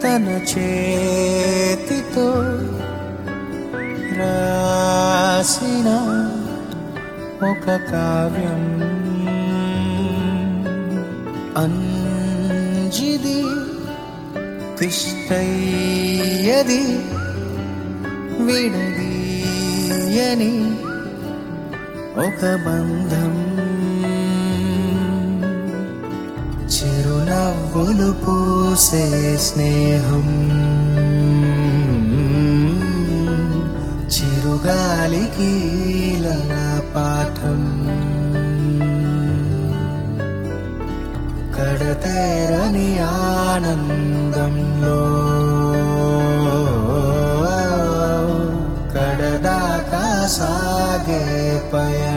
తన చేతితో రాసిన ఒక కావ్యం అంజిది తిష్టయ్యది విడదీయని ఒక బంధం చిరునవ్వులు పూసే స్నేహం చిరుగాలికి లలా పాఠం కడతేరని ఆనందంలో కడదాకా సాగే పయ